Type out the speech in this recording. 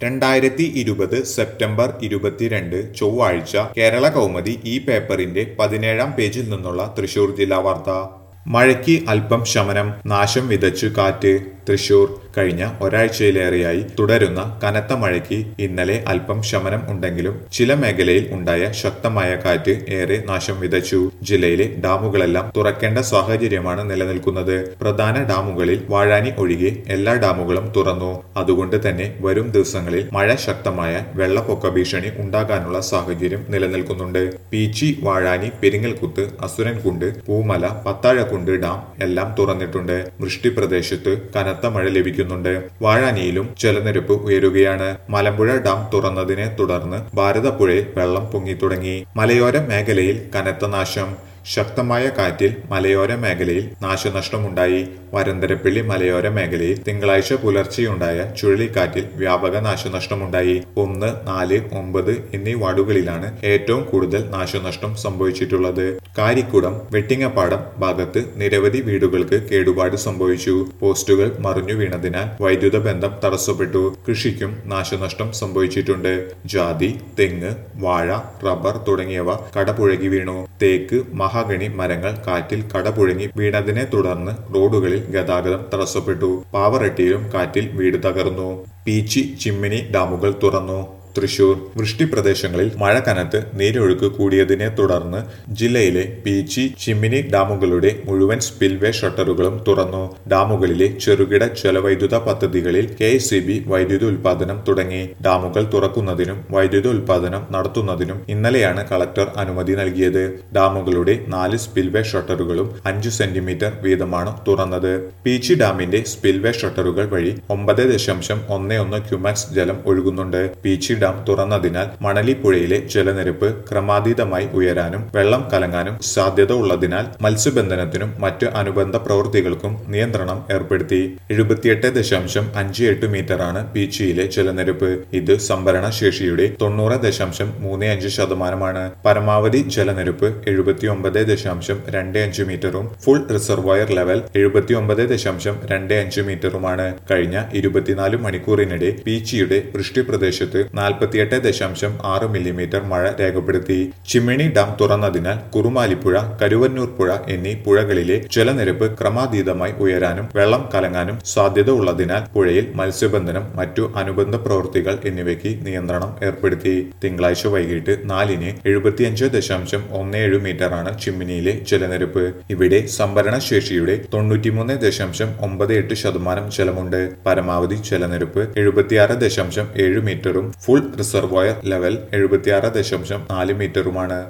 രണ്ടായിരത്തി ഇരുപത് സെപ്റ്റംബർ ഇരുപത്തിരണ്ട് ചൊവ്വാഴ്ച കേരള കൗമുദി ഈ പേപ്പറിന്റെ പതിനേഴാം പേജിൽ നിന്നുള്ള തൃശൂർ ജില്ലാ വാർത്ത മഴയ്ക്ക് അല്പം ശമനം നാശം വിതച്ചു കാറ്റ് തൃശൂർ കഴിഞ്ഞ ഒരാഴ്ചയിലേറെയായി തുടരുന്ന കനത്ത മഴയ്ക്ക് ഇന്നലെ അല്പം ശമനം ഉണ്ടെങ്കിലും ചില മേഖലയിൽ ഉണ്ടായ ശക്തമായ കാറ്റ് ഏറെ നാശം വിതച്ചു ജില്ലയിലെ ഡാമുകളെല്ലാം തുറക്കേണ്ട സാഹചര്യമാണ് നിലനിൽക്കുന്നത് പ്രധാന ഡാമുകളിൽ വാഴാനി ഒഴികെ എല്ലാ ഡാമുകളും തുറന്നു അതുകൊണ്ട് തന്നെ വരും ദിവസങ്ങളിൽ മഴ ശക്തമായ വെള്ളപ്പൊക്ക ഭീഷണി ഉണ്ടാകാനുള്ള സാഹചര്യം നിലനിൽക്കുന്നുണ്ട് പീച്ചി വാഴാനി പെരിങ്ങൽകുത്ത് അസുരൻകുണ്ട് പൂമല പത്താഴക്കുണ്ട് ഡാം എല്ലാം തുറന്നിട്ടുണ്ട് വൃഷ്ടി പ്രദേശത്ത് കനത്ത മഴ ലഭിക്കുന്നുണ്ട് വാഴാനിയിലും ജലനിരപ്പ് ഉയരുകയാണ് മലമ്പുഴ ഡാം തുറന്നതിനെ തുടർന്ന് ഭാരതപ്പുഴയിൽ വെള്ളം പൊങ്ങിത്തുടങ്ങി മലയോര മേഖലയിൽ കനത്ത നാശം ശക്തമായ കാറ്റിൽ മലയോര മേഖലയിൽ നാശനഷ്ടമുണ്ടായി വരന്തരപ്പള്ളി മലയോര മേഖലയിൽ തിങ്കളാഴ്ച പുലർച്ചെയുണ്ടായ ചുഴലിക്കാറ്റിൽ വ്യാപക നാശനഷ്ടമുണ്ടായി ഒന്ന് നാല് ഒമ്പത് എന്നീ വാർഡുകളിലാണ് ഏറ്റവും കൂടുതൽ നാശനഷ്ടം സംഭവിച്ചിട്ടുള്ളത് കാരിക്കുടം വെട്ടിങ്ങപ്പാടം ഭാഗത്ത് നിരവധി വീടുകൾക്ക് കേടുപാട് സംഭവിച്ചു പോസ്റ്റുകൾ മറിഞ്ഞു വീണതിനാൽ വൈദ്യുത ബന്ധം തടസ്സപ്പെട്ടു കൃഷിക്കും നാശനഷ്ടം സംഭവിച്ചിട്ടുണ്ട് ജാതി തെങ്ങ് വാഴ റബ്ബർ തുടങ്ങിയവ കടപുഴകി വീണു തേക്ക് മഹാഗണി മരങ്ങൾ കാറ്റിൽ കടപുഴങ്ങി വീണതിനെ തുടർന്ന് റോഡുകളിൽ ഗതാഗതം തടസ്സപ്പെട്ടു പാവറട്ടിയിലും കാറ്റിൽ വീട് തകർന്നു പീച്ചി ചിമ്മിനി ഡാമുകൾ തുറന്നു തൃശൂർ വൃഷ്ടി പ്രദേശങ്ങളിൽ മഴ കനത്ത് നീരൊഴുക്ക് കൂടിയതിനെ തുടർന്ന് ജില്ലയിലെ പീച്ചി ചിമ്മിനി ഡാമുകളുടെ മുഴുവൻ സ്പിൽവേ ഷട്ടറുകളും തുറന്നു ഡാമുകളിലെ ചെറുകിട ജലവൈദ്യുത പദ്ധതികളിൽ കെ വൈദ്യുത ഉൽപാദനം തുടങ്ങി ഡാമുകൾ തുറക്കുന്നതിനും വൈദ്യുത ഉൽപാദനം നടത്തുന്നതിനും ഇന്നലെയാണ് കളക്ടർ അനുമതി നൽകിയത് ഡാമുകളുടെ നാല് സ്പിൽവേ ഷട്ടറുകളും അഞ്ചു സെന്റിമീറ്റർ വീതമാണ് തുറന്നത് പീച്ചി ഡാമിന്റെ സ്പിൽവേ ഷട്ടറുകൾ വഴി ഒമ്പത് ദശാംശം ഒന്ന് ഒന്ന് ക്യുമാക്സ് ജലം ഒഴുകുന്നുണ്ട് പീച്ചി ഡാം തുറന്നതിനാൽ മണലിപ്പുഴയിലെ ജലനിരപ്പ് ക്രമാതീതമായി ഉയരാനും വെള്ളം കലങ്ങാനും സാധ്യത ഉള്ളതിനാൽ മത്സ്യബന്ധനത്തിനും മറ്റ് അനുബന്ധ പ്രവൃത്തികൾക്കും നിയന്ത്രണം ഏർപ്പെടുത്തി എഴുപത്തിയെട്ട് ദശാംശം അഞ്ച് എട്ട് മീറ്ററാണ് പീച്ചിയിലെ ജലനിരപ്പ് ഇത് സംഭരണ ശേഷിയുടെ തൊണ്ണൂറ് ദശാംശം മൂന്ന് അഞ്ച് ശതമാനമാണ് പരമാവധി ജലനിരപ്പ് എഴുപത്തിയൊമ്പത് ദശാംശം രണ്ട് അഞ്ച് മീറ്ററും ഫുൾ റിസർവോയർ ലെവൽ എഴുപത്തിയൊമ്പത് ദശാംശം രണ്ട് അഞ്ച് മീറ്ററുമാണ് കഴിഞ്ഞ ഇരുപത്തിനാല് മണിക്കൂറിനിടെ പീച്ചിയുടെ വൃഷ്ടി പ്രദേശത്ത് നാൽപ്പത്തിയെട്ട് ദശാംശം ആറ് മില്ലിമീറ്റർ മഴ രേഖപ്പെടുത്തി ചിമ്മിണി ഡാം തുറന്നതിനാൽ കുറുമാലിപ്പുഴ കരുവന്നൂർ പുഴ എന്നീ പുഴകളിലെ ജലനിരപ്പ് ക്രമാതീതമായി ഉയരാനും വെള്ളം കലങ്ങാനും സാധ്യത ഉള്ളതിനാൽ പുഴയിൽ മത്സ്യബന്ധനം മറ്റു അനുബന്ധ പ്രവൃത്തികൾ എന്നിവയ്ക്ക് നിയന്ത്രണം ഏർപ്പെടുത്തി തിങ്കളാഴ്ച വൈകിട്ട് നാലിന് എഴുപത്തിയഞ്ച് ദശാംശം ഒന്ന് ഏഴ് മീറ്ററാണ് ചിമ്മിനിയിലെ ജലനിരപ്പ് ഇവിടെ സംഭരണ ശേഷിയുടെ തൊണ്ണൂറ്റിമൂന്ന് ദശാംശം ഒമ്പത് എട്ട് ശതമാനം ജലമുണ്ട് പരമാവധി ജലനിരപ്പ് എഴുപത്തിയാറ് ദശാംശം ഏഴ് മീറ്ററും ഫുൾ റിസർവോയർ ലെവൽ എഴുപത്തിയാറ് ദശാംശം നാല് മീറ്ററുമാണ്